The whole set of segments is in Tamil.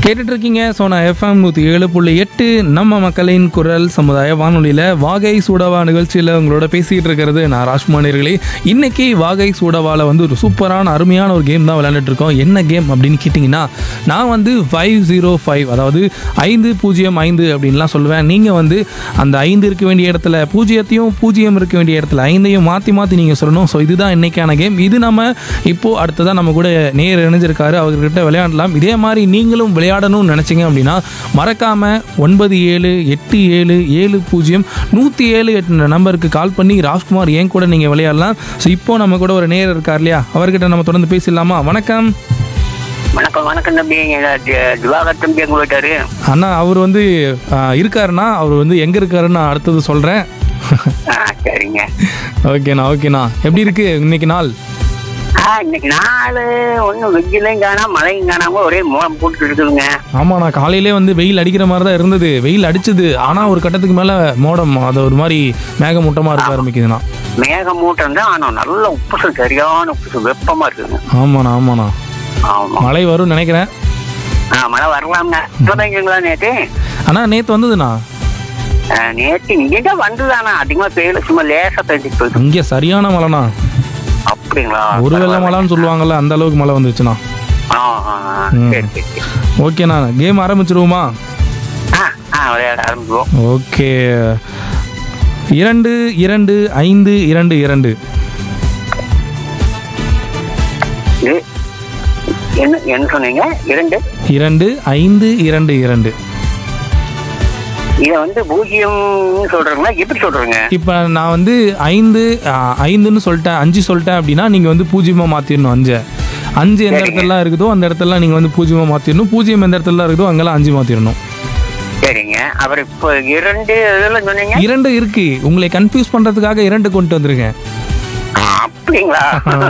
கேட்டுட்டு இருக்கீங்க சோனா எஃப்எம் நூற்றி ஏழு புள்ளி எட்டு நம்ம மக்களின் குரல் சமுதாய வானொலியில் வாகை சூடவா நிகழ்ச்சியில் உங்களோட பேசிகிட்டு இருக்கிறது நான் ராஜ்குமாரிகளே இன்னைக்கு வாகை சூடவாவில் வந்து ஒரு சூப்பரான அருமையான ஒரு கேம் தான் விளையாண்டுட்டு இருக்கோம் என்ன கேம் அப்படின்னு கேட்டிங்கன்னா நான் வந்து ஃபைவ் ஜீரோ ஃபைவ் அதாவது ஐந்து பூஜ்ஜியம் ஐந்து அப்படின்லாம் சொல்லுவேன் நீங்கள் வந்து அந்த ஐந்து இருக்க வேண்டிய இடத்துல பூஜ்ஜியத்தையும் பூஜ்ஜியம் இருக்க வேண்டிய இடத்துல ஐந்தையும் மாற்றி மாற்றி நீங்கள் சொல்லணும் ஸோ இதுதான் இன்னைக்கான கேம் இது நம்ம இப்போது அடுத்ததாக நம்ம கூட நேர் இணைஞ்சிருக்காரு அவர்கிட்ட விளையாடலாம் இதே மாதிரி நீங்களும் விளையாடணும்னு நினச்சிங்க அப்படின்னா மறக்காமல் ஒன்பது ஏழு எட்டு ஏழு ஏழு பூஜ்ஜியம் நூற்றி ஏழு எட்டு நம்பருக்கு கால் பண்ணி ராஜ்குமார் ஏன் கூட நீங்கள் விளையாடலாம் ஸோ இப்போ நம்ம கூட ஒரு நேர் இருக்கார் இல்லையா அவர்கிட்ட நம்ம தொடர்ந்து பேசிடலாமா வணக்கம் வணக்கம் வணக்கம் தம்பி எங்க தி- திவாகர் தம்பி எங்க போயிட்டாரு அண்ணா அவர் வந்து ஆ, இருக்காருண்ணா அவர் வந்து எங்கே இருக்காருன்னு நான் அடுத்தது சொல்கிறேன் ஆ சரிங்க ஓகேண்ணா ஓகேண்ணா எப்படி இருக்கு இன்னைக்கு நாள் ஆ இன்னைக்கு நாள் ஒன்றும் வெயிலையும் காணாம மழையும் காணாம ஒரே மூலம் போட்டு இருக்குதுங்க ஆமாண்ணா காலையிலே வந்து வெயில் அடிக்கிற மாதிரி தான் இருந்தது வெயில் அடிச்சது ஆனால் ஒரு கட்டத்துக்கு மேலே மோடம் அது ஒரு மாதிரி மேகமூட்டமாக இருக்க ஆரம்பிக்குதுண்ணா மேக மூட்டம் தான் ஆனால் நல்ல உப்புசு சரியான உப்புசு வெப்பமா இருக்குதுங்க ஆமாண்ணா ஆமாண்ணா ஆமா மழை வரும்னு நினைக்கிறேன் ஆ மழை வரலாம்ங்க இப்போதாங்களா நேற்று அண்ணா நேற்று வந்ததுண்ணா ஆ, நேற்று இங்கே தான் வந்துதானா அதிகமா பெய்யல சும்மா லேசா பெய்ஞ்சிட்டு போயிட்டு இங்கே சரியான மழைண்ணா அப்படிங்களா ஒரு வெள்ள மழைன்னு சொல்லுவாங்கல்ல அந்த அளவுக்கு மழை வந்துருச்சுண்ணா ஆ ஆ, ஆ. சரி சரி சரி ஓகேண்ணா கேம் ஆரம்பிச்சிருவோமா ஆ ஆ விளையாட ஆரம்பிக்குவோம் ஓகே இரண்டு இரண்டு ஐந்து இரண்டு இரண்டு இது என்ன என்ன சொன்னீங்க இரண்டு இரண்டு ஐந்து இரண்டு இரண்டு இதை வந்து பூஜ்ஜியம்னு சொல்றீங்களா எப்படி சொல்றீங்க இப்போ நான் வந்து ஐந்து ஆ, ஐந்துன்னு சொல்லிட்டேன் அஞ்சு சொல்லிட்டேன் அப்படின்னா நீங்கள் வந்து பூஜ்ஜியமாக மாற்றிடணும் அஞ்சை அஞ்சு எந்த இடத்துலலாம் இருக்குதோ அந்த இடத்துலலாம் நீங்கள் வந்து பூஜ்ஜியமாக மாற்றிடணும் பூஜ்ஜியம் எந்த இடத்துலலாம் இருக்குதோ அங்கெல்லாம் அஞ்சு மாற்றிடணும் சரிங்க அவர் இப்போ இரண்டு இதெல்லாம் சொன்னீங்க இரண்டு இருக்கு உங்களை கன்ஃபியூஸ் பண்ணுறதுக்காக இரண்டு கொண்டு வந்திருக்கேன் ஆ, அப்படிங்களா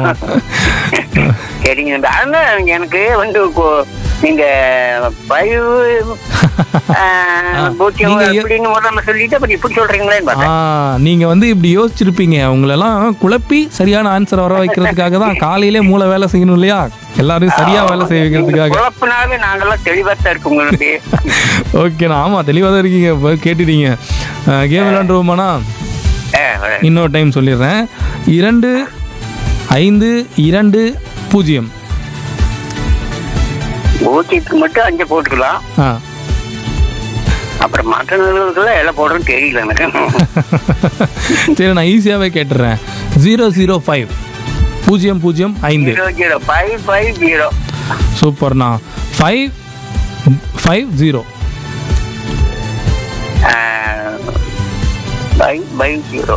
சரிங்க இந்த அதனால எனக்கு வந்து கொ- நீங்க ஃபைவ் பூஜ்ஜியம் நீங்க இர- அப்படின்னு முதல்ல சொல்லிட்டு அப்புறம் இப்படி சொல்றீங்களேன்னு ஆ பார்த்தேன் நீங்கள் வந்து இப்படி யோசிச்சிருப்பீங்க உங்களெல்லாம் குழப்பி சரியான ஆன்சர் வர வைக்கிறதுக்காக தான் காலையிலே மூளை வேலை செய்யணும் இல்லையா எல்லாரும் சரியாக வேலை செய்ய வைக்கிறதுக்காக குழப்பினாவே நாங்கெல்லாம் தெளிவா தான் இருக்கு உங்களுக்கு ஓகேண்ணா ஆமாம் தெளிவாக தான் இருக்கீங்க இப்போ கேட்டுட்டீங்க கேம் விளாண்டுருவோமாண்ணா ஆ, இன்னொரு டைம் சொல்லிடுறேன் இரண்டு ஐந்து இரண்டு பூஜ்ஜியம் பூஜ்ஜியத்துக்கு மட்டும் அஞ்சு போட்டுக்கலாம் ஆ அப்புறம் மற்ற நிறுவனத்துல எல்லாம் போடுறோன்னு தெரியல எனக்கு சரி நான் ஈஸியாகவே கேட்டுடுறேன் ஜீரோ ஜீரோ ஃபைவ் பூஜ்ஜியம் பூஜ்ஜியம் ஐந்து zero zero five five zero சூப்பர்ண்ணா five five zero five five zero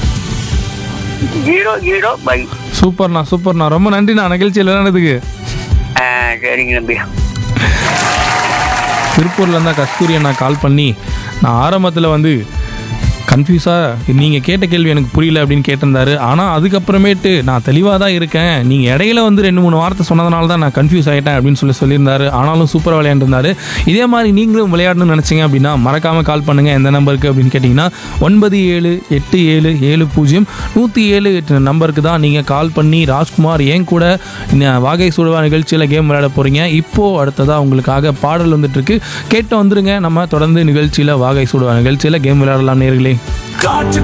zero zero five சூப்பர்ண்ணா சூப்பர்ண்ணா ரொம்ப நன்றிண்ணா நிகழ்ச்சியில் விளையாடுறதுக்கு சரிங்க தம்பி திருப்பூர்ல இருந்தா கஸ்தூரி அண்ணா கால் பண்ணி நான் ஆரம்பத்தில் வந்து கன்ஃபியூஸாக நீங்கள் கேட்ட கேள்வி எனக்கு புரியல அப்படின்னு கேட்டிருந்தாரு ஆனால் அதுக்கப்புறமேட்டு நான் தெளிவாக தான் இருக்கேன் நீங்கள் இடையில வந்து ரெண்டு மூணு வார்த்தை சொன்னதுனால தான் நான் கன்ஃபியூஸ் ஆகிட்டேன் அப்படின்னு சொல்லி சொல்லியிருந்தாரு ஆனாலும் சூப்பராக விளையாண்டுருந்தாரு இதே மாதிரி நீங்களும் விளையாடணும்னு நினச்சிங்க அப்படின்னா மறக்காமல் கால் பண்ணுங்கள் எந்த நம்பருக்கு அப்படின்னு கேட்டிங்கன்னா ஒன்பது ஏழு எட்டு ஏழு ஏழு பூஜ்ஜியம் நூற்றி ஏழு எட்டு நம்பருக்கு தான் நீங்கள் கால் பண்ணி ராஜ்குமார் ஏன் கூட இந்த வாகை சுடுவா நிகழ்ச்சியில் கேம் விளையாட போகிறீங்க இப்போது அடுத்ததாக உங்களுக்காக பாடல் வந்துட்டு இருக்கு கேட்டு வந்துருங்க நம்ம தொடர்ந்து நிகழ்ச்சியில் வாகை சுடுவா நிகழ்ச்சியில் கேம் விளையாடலாம் நேர்களே காற்று